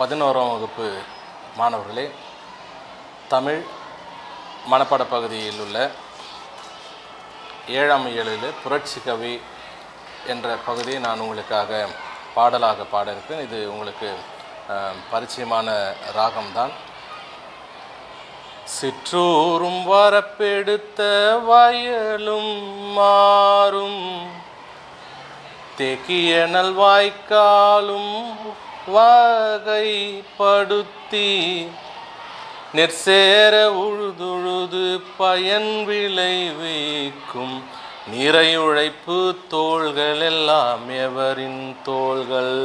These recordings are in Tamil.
பதினோராம் வகுப்பு மாணவர்களே தமிழ் மனப்பாட பகுதியில் உள்ள ஏழாம் ஏழில் புரட்சி கவி என்ற பகுதியை நான் உங்களுக்காக பாடலாக பாட இருக்கேன் இது உங்களுக்கு அஹ், பரிச்சயமான ராகம்தான் சிற்றூரும் வரப்பெடுத்த வயலும் மாறும் தெக்கியனல் வாய்க்காலும் வகைப்படுத்தி நெற்சேர உழுதுழுது பயன் விளைவிக்கும் நிறையுழைப்பு தோள்கள் எல்லாம் எவரின் தோள்கள்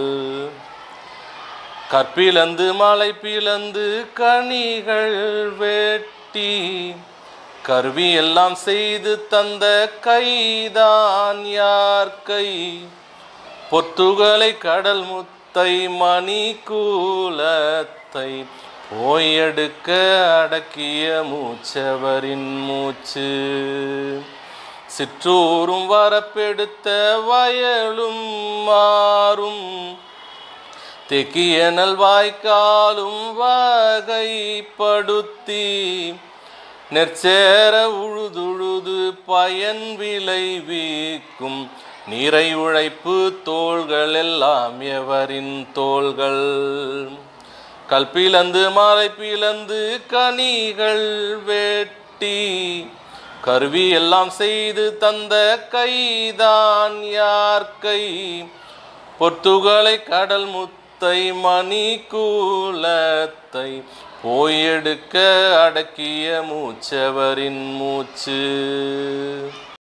கற்பிலந்து மலை பிளந்து கனிகள் வெட்டி கருவி எல்லாம் செய்து தந்த கைதான் யார் கை பொத்துகளை கடல் முத்தை மணி கூலத்தை போயெடுக்க அடக்கிய மூச்சவரின் மூச்சு சிற்றூரும் வரப்பெடுத்த வயலும் மாறும் தெக்கியனல் வாய்க்காலும் வகைப்படுத்தி நெற்சேர உழுதுழுது பயன் விளைவிக்கும் நிறை உழைப்பு தோள்கள் எல்லாம் எவரின் தோள்கள் கல்பிலந்து மாலை பிளந்து கனிகள் வெட்டி கருவி எல்லாம் செய்து தந்த கைதான் யார் கை பொத்துகளை கடல் முத்தை மணி கூலத்தை போயெடுக்க அடக்கிய மூச்சவரின் மூச்சு